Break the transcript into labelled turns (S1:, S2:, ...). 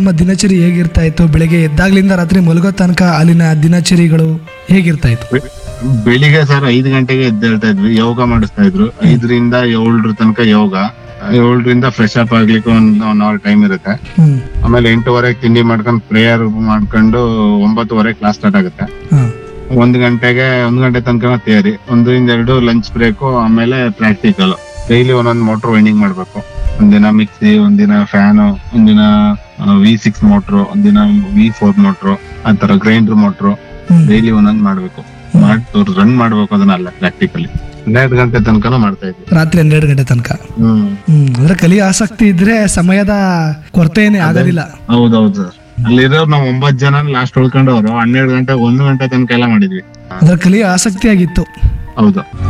S1: ನಿಮ್ಮ ದಿನಚರಿ ಹೇಗಿರ್ತಾ ಇತ್ತು ಬೆಳಗ್ಗೆ ಎದ್ದಾಗ್ಲಿಂದ ರಾತ್ರಿ ಮಲಗೋ ತನಕ ಅಲ್ಲಿನ ದಿನಚರಿಗಳು ಹೇಗಿರ್ತಾ ಇತ್ತು
S2: ಬೆ- ಬೆಳಿಗ್ಗೆ ಸರ್ ಐದು ಗಂಟೆಗೆ ಎದ್ದೇಳ್ತಾ ಇದ್ವಿ ಯೋಗ ಮಾಡಿಸ್ತಾ ಇದ್ರು ಐದರಿಂದ ಏಳರ ತನಕ ಯೋಗ ಏಳರಿಂದ ಫ್ರೆಶ್ ಅಪ್ ಆಗ್ಲಿಕ್ಕೆ ಒಂದ್ ಒನ್ ಅವರ್ ಟೈಮ್ ಇರುತ್ತೆ
S1: ಹ್ಮ್
S2: ಆಮೇಲೆ ಎಂಟೂವರೆಗೆ ತಿಂಡಿ ಮಾಡ್ಕೊಂಡು ಪ್ರೇಯರ್ ಮಾಡ್ಕೊಂಡು ಒಂಬತ್ತುವರೆ ಕ್ಲಾಸ್ ಸ್ಟಾರ್ಟ್ ಆಗುತ್ತೆ
S1: ಹಾ
S2: ಒಂದ್ ಗಂಟೆಗೆ ಒಂದ್ ಗಂಟೆ ತನಕ ತೇರಿ ಒಂದರಿಂದ ಎರಡು ಲಂಚ್ ಬ್ರೇಕು ಆಮೇಲೆ ಪ್ರಾಕ್ಟಿಕಲ್ ಡೈಲಿ ಒಂದೊಂದು ಮೋಟರ್ ವೈಂಡಿಂಗ್ ಮಾಡ್ಬೇಕು ಒಂದಿನ ಮಿಕ್ಸಿ ಒಂದಿನ ಫ್ಯಾನು ಒಂದಿನ ವಿ ಸಿಕ್ಸ್ ಮೋಟ್ರು ಒಂದಿನ ವಿ ಫೋರ್ ಮೋಟ್ರು ಆ ತರ ಗ್ರೈಂಡರ್ ಮೋಟ್ರು
S1: ಹ್ಮ್
S2: ಡೈಲಿ ಒಂದೊಂದ್ ಮಾಡ್ಬೇಕು ಮಾಡಿ ರನ್ ಮಾಡ್ಬೇಕು ಅದನ್ನೆಲ್ಲ ಪ್ರಾಕ್ಟಿಕಲಿ ಹನ್ನೆರಡು ಗಂಟೆ ತನಕನೂ ಮಾಡ್ತಾ ಇದ್ವಿ
S1: ರಾತ್ರಿ ಹನ್ನೆರಡು ಗಂಟೆ ತನಕ
S2: ಹ್ಮ್
S1: ಹ್ಮ್ ಅಂದ್ರೆ ಕಲಿಯ ಆಸಕ್ತಿ ಇದ್ರೆ ಸಮಯದ ಕೊರತೆ ಏನೇ ಆಗೋದಿಲ್ಲ
S2: ಹೌದೌದು ಸರ್ ಅಲ್ಲಿರೋರು ನಾವು ಒಂಬತ್ ಜನ ಲಾಸ್ಟ್ ಉಳ್ಕೊಂಡವ್ರು ಹನ್ನೆರಡು ಗಂಟೆ ಒಂದು ಗಂಟೆ ತನಕ ಎಲ್ಲ ಮಾಡಿದ್ವಿ
S1: ಅಂದ್ರೆ ಕಲಿಯ ಆಸಕ್ತಿ ಆಗಿತ್ತು
S2: ಹೌದು